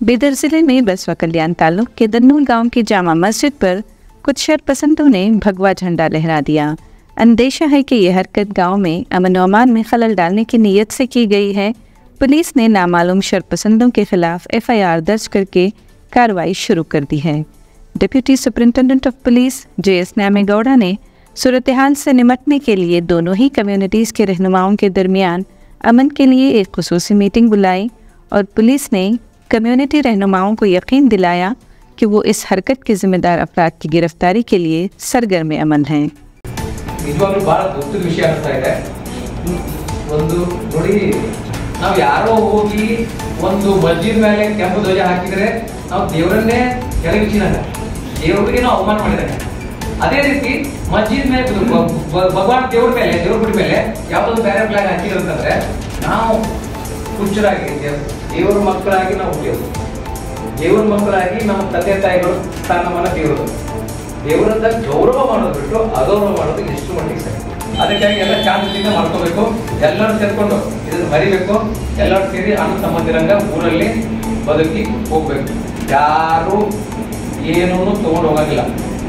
बेदर जिले में बसवा कल्याण तालुक के दन्नूर गांव की जामा मस्जिद पर कुछ शरपसंदों ने भगवा झंडा लहरा दिया अंदेशा है कि यह हरकत गांव में अमन अमान में खलल डालने की नीयत से की गई है पुलिस ने नामालूम शरपसंदों के खिलाफ एफआईआर दर्ज करके कार्रवाई शुरू कर दी है deputy superintendent of police J S Namegowda ने सूरत हाल से निमटने के लिए दोनों ही कम्युनिटीज़ के रहनुमाओं के दरमियान अमन के लिए एक खसूसी मीटिंग बुलाई और पुलिस ने कम्युनिटी रहनुमाओं को यकीन दिलाया कि वो इस हरकत के जिम्मेदार अफराद की गिरफ्तारी के लिए सरगर्म अमन हैं ನಿಜವಾಗ್ಲೂ ಬಹಳ ದುಃಖದ ವಿಷಯ ಅನಿಸ್ತಾ ಇದೆ ಒಂದು ನೋಡಿ ನಾವು ಯಾರೋ ಹೋಗಿ ಒಂದು ಮಸ್ಜಿದ್ ಮೇಲೆ ಕೆಂಪು ಧ್ವಜ ಹಾಕಿದ್ರೆ ನಾವು ದೇವರನ್ನೇ ಕೆಳಗಿಚ್ಚಿನಾಗ ದೇವರಿಗೆ ನಾವು ಅವಮಾನ ಮಾಡಿದಾಗ ಅದೇ ರೀತಿ ಮಸ್ಜಿದ್ ಮೇಲೆ ಇದು ಭ- ಭ- ಭಗವಾನ್ ದೇವ್ರ ಮೇಲೆ ದೇವ್ರ ಗುಡಿ ಮೇಲೆ ಯಾವ್ದೊಂದು ಬೇರೆ ಫ್ಲಾಗ್ ಹಾಕಿದ್ರು ಅಂತಂದ್ರೆ ನಾವು ಹುಚ್ಚರಾಗಿ ದೇವ್- ದೇವ್ರ ಮಕ್ಕಳಾಗಿ ನಾವು ಹುಟ್ಟಿಯೋದು ದೇವ್ರ ಮಕ್ಕಳಾಗಿ ನಮ್ಮ ತಂದೆ ತಾಯಿಗಳು ಸ್ಥಾನಮಾನ ದೇವರು ದೇವರನ್ನ ಗೌರವ ಮಾಡೋದು ಬಿಟ್ಟು ಅಗೌರವ ಮಾಡೋದು ಎಷ್ಟು ಮಟ್ಟಿಗೆ ಸರಿ ಅದಕ್ಕಾಗಿ ಎಲ್ಲ ಚಾಂತಿಯಿಂದ ಮಾಡ್ಕೋಬೇಕು ಎಲ್ಲರೂ ಸೇರ್ಕೊಂಡು ಇದನ್ನ ಮರಿಬೇಕು ಎಲ್ಲರೂ ಸೇರಿ ಅಣ್ಣ ತಮ್ಮಂದಿರಂಗ ಊರಲ್ಲಿ ಬದುಕಿ ಹೋಗ್ಬೇಕು ಯಾರು ಏನೂ ತಗೊಂಡು ಹೋಗಂಗಿಲ್ಲ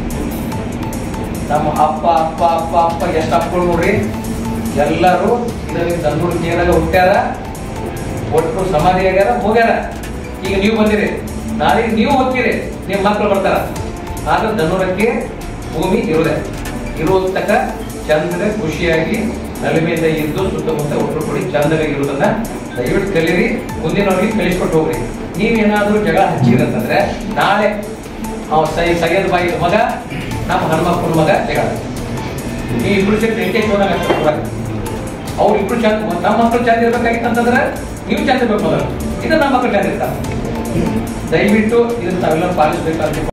ನಮ್ಮ ಅಪ್ಪ ಅಪ್ಪ ಅಪ್ಪ ಅಪ್ಪ ಎಷ್ಟು ಅಪ್ಪಗಳು ನೋಡ್ರಿ ಎಲ್ಲರೂ ಇದರಲ್ಲಿ ದನ್ನೂರು ಕೇರಳ ಹುಟ್ಟ್ಯಾರ ಒಟ್ಟು ಸಮಾಧಿ ಆಗ್ಯಾರ ಹೋಗ್ಯಾರ ಈಗ ನೀವು ಬಂದಿರಿ ನಾಳೆ ನೀವು ಹೋಗ್ತೀರಿ ನಿಮ್ಮ ಮಕ್ಕಳು ಬರ್ತಾರ ಆದ್ರೆ ದನ್ನೂರಕ್ಕೆ ಭೂಮಿ ಇರುದೆ ಇರುವ ತಕ್ಕ ಚಂದ್ರ ಖುಷಿಯಾಗಿ ನಲಿಮೆಯಿಂದ ಇದ್ದು ಸುತ್ತಮುತ್ತ ಒಟ್ಟರು ಕೊಡಿ ಚಂದವಾಗಿ ಇರುವುದನ್ನ ದಯವಿಟ್ಟು ಕಲೀರಿ ಮುಂದಿನವ್ರಿಗೆ ಕಲಿಸ್ಕೊಟ್ಟು ಹೋಗ್ರಿ ನೀವೇನಾದ್ರೂ ಜಗಳ ಹಚ್ಚಿರಂತಂದ್ರೆ ನಾಳೆ ಅವ ಸೈ ಸೈಯದ್ ಬಾಯಿ ಮಗ ನಮ್ಮ ಹನುಮಪ್ಪನ ಮಗ ಜಗಳ ಈ ಇಬ್ರು ಸೇರಿ ವೆಂಕಟೇಶ್ ಹೋದಾಗ ಅವ್ರು ಇಬ್ರು ಚಂದ ನಮ್ಮ ಮಕ್ಕಳು ಚಂದ ಇರ್ಬೇಕಾಗಿತ್ತು ಅಂತಂದ್ರೆ ನೀವು ಚಂದ ಇರ್ಬೇಕು ಮೊದಲು ಇದು ನಮ್ಮ ಮಕ್ಕಳು ಚಂದ ಇರ್ತಾರೆ ದಯವಿಟ್ಟು ಇದನ್ನ ತಾವೆಲ್ಲ ಪಾಲಿಸ್ಬೇಕಂತ